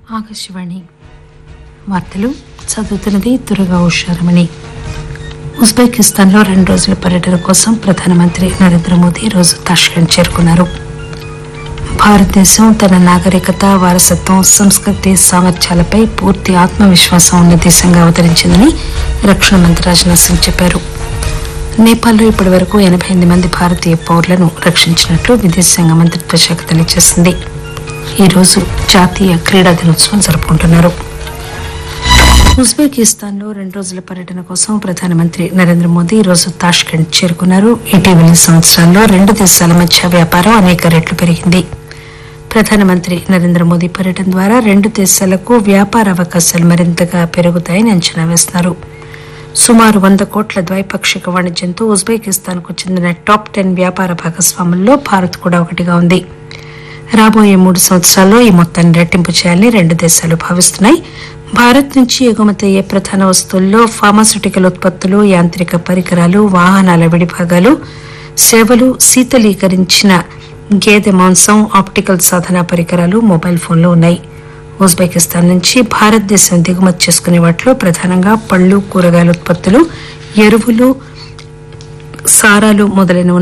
ఆకాశవాణి వార్తలు చదువుతున్నది దుర్గా ఉషారమణి ఉజ్బెకిస్తాన్లో రెండు రోజుల పర్యటన కోసం ప్రధానమంత్రి నరేంద్ర మోదీ ఈ రోజు తాష్కెంట్ చేరుకున్నారు భారతదేశం తన నాగరికత వారసత్వం సంస్కృతి సామర్థ్యాలపై పూర్తి ఆత్మవిశ్వాసం ఉన్న దేశంగా అవతరించిందని రక్షణ మంత్రి రాజ్నాథ్ సింగ్ చెప్పారు నేపాల్లో ఇప్పటి వరకు ఎనభై ఎనిమిది మంది భారతీయ పౌరులను రక్షించినట్లు విదేశాంగ మంత్రిత్వ శాఖ తెలియజేసింది ఈరోజు జాతీయ క్రీడా దినోత్సవం జరుపుకుంటున్నారు ఉజ్బెకిస్తాన్లో రెండు రోజుల పర్యటన కోసం ప్రధానమంత్రి నరేంద్ర మోదీ ఈ రోజు తాష్కెంట్ చేరుకున్నారు ఇటీవలి సంవత్సరాల్లో రెండు దేశాల మధ్య వ్యాపారం అనేక రెట్లు పెరిగింది ప్రధానమంత్రి నరేంద్ర మోదీ పర్యటన ద్వారా రెండు దేశాలకు వ్యాపార అవకాశాలు మరింతగా పెరుగుతాయని అంచనా వేస్తున్నారు సుమారు వంద కోట్ల ద్వైపాక్షిక వాణిజ్యంతో ఉజ్బెకిస్తాన్ కు చెందిన టాప్ టెన్ వ్యాపార భాగస్వాముల్లో భారత్ కూడా ఒకటిగా ఉంది రాబోయే మూడు సంవత్సరాల్లో ఈ మొత్తాన్ని రెట్టింపు చేయాలని రెండు దేశాలు భావిస్తున్నాయి భారత్ నుంచి ఎగుమతి అయ్యే ప్రధాన వస్తువుల్లో ఫార్మాస్యూటికల్ ఉత్పత్తులు యాంత్రిక పరికరాలు వాహనాల విడిభాగాలు సేవలు శీతలీకరించిన గేదె మాంసం ఆప్టికల్ సాధన పరికరాలు మొబైల్ ఫోన్లు ఉన్నాయి ఉజ్బెకిస్తాన్ నుంచి భారతదేశం దిగుమతి చేసుకునే వాటిలో ప్రధానంగా పళ్ళు కూరగాయల ఉత్పత్తులు ఎరువులు సారాలు మొదలైన